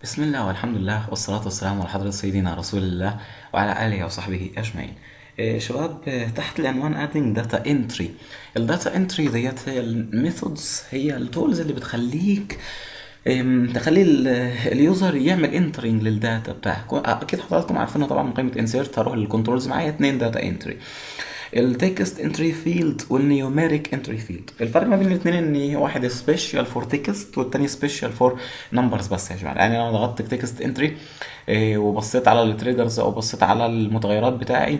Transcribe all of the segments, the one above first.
بسم الله والحمد لله والصلاة والسلام على حضرة سيدنا رسول الله وعلى آله وصحبه أجمعين. إيه شباب إيه، تحت العنوان adding data entry. الداتا entry ديت هي الميثودز هي التولز اللي بتخليك إم، تخلي ال- اليوزر يعمل انترنج للداتا بتاعك اكيد حضراتكم عارفينها طبعا من قائمه انسيرت هروح للكنترولز معايا اتنين داتا انتري التكست انتري فيلد والنيوميريك انتري فيلد الفرق ما بين الاثنين ان واحد سبيشال فور تكست والتاني سبيشال فور نمبرز بس يا جماعه يعني انا ضغطت تكست انتري وبصيت على التريجرز او بصيت على المتغيرات بتاعي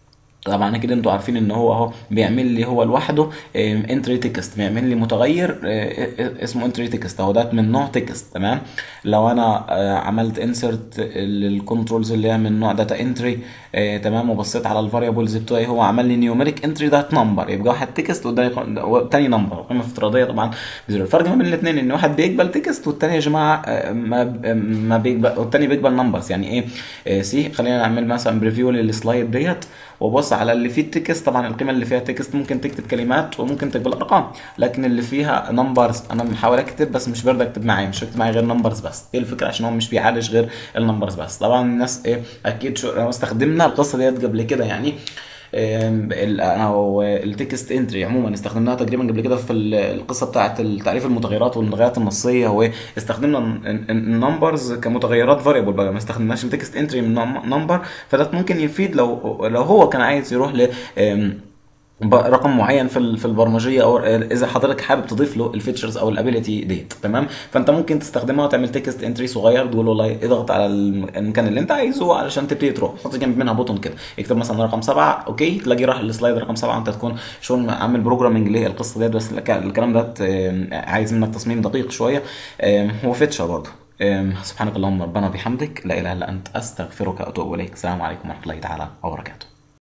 طبعا كده انتوا عارفين ان هو اهو بيعمل لي هو لوحده انتري تكست بيعمل لي متغير آه، اسمه انتري تكست اهو ده من نوع تكست تمام لو انا آه، عملت انسرت للكنترولز اللي هي من نوع داتا انتري تمام وبصيت على الفاريبلز بتوعي هو عمل لي نيوميريك انتري ده نمبر يبقى واحد تكست والتاني نمبر قيمه افتراضيه طبعا بزيرو الفرق ما بين الاثنين ان واحد بيقبل تكست والتاني يا جماعه آه، ما ما بيقبل والتاني بيقبل نمبرز يعني ايه آه، سي خلينا نعمل مثلا بريفيو للسلايد ديت وبص على اللي فيه التكست طبعا القيمه اللي فيها تكست ممكن تكتب كلمات وممكن تقبل ارقام لكن اللي فيها نمبرز انا بحاول اكتب بس مش برضه اكتب معايا مش هكتب معايا غير نمبرز بس ايه الفكره عشان هو مش بيعالج غير النمبرز بس طبعا الناس ايه اكيد شو لو استخدمنا القصه ديت قبل كده يعني آم، ال- او التكست انتري عموما استخدمناها تقريبا قبل كده في ال- القصه بتاعه تعريف المتغيرات والمتغيرات النصيه واستخدمنا النمبرز كمتغيرات فاريبل بقى ما استخدمناش التكست انتري من نمبر فده ممكن يفيد لو لو هو كان عايز يروح ل آم، ب- رقم معين في ال- في البرمجيه او اذا حضرتك حابب تضيف له الفيتشرز او الابيليتي ديت تمام فانت ممكن تستخدمها وتعمل تكست انتري صغير تقول والله اضغط على الم- المكان اللي انت عايزه علشان تبتدي تروح حط جنب منها بوتون كده اكتب مثلا رقم سبعه اوكي تلاقي راح السلايد رقم سبعه انت تكون شو عامل بروجرامنج للقصه ديت بس الك- الكلام ده آم، عايز منك تصميم دقيق شويه آم، هو فيتشر برضه آم، سبحانك اللهم ربنا وبحمدك لا اله الا انت استغفرك واتوب اليك السلام عليكم ورحمه الله تعالى وبركاته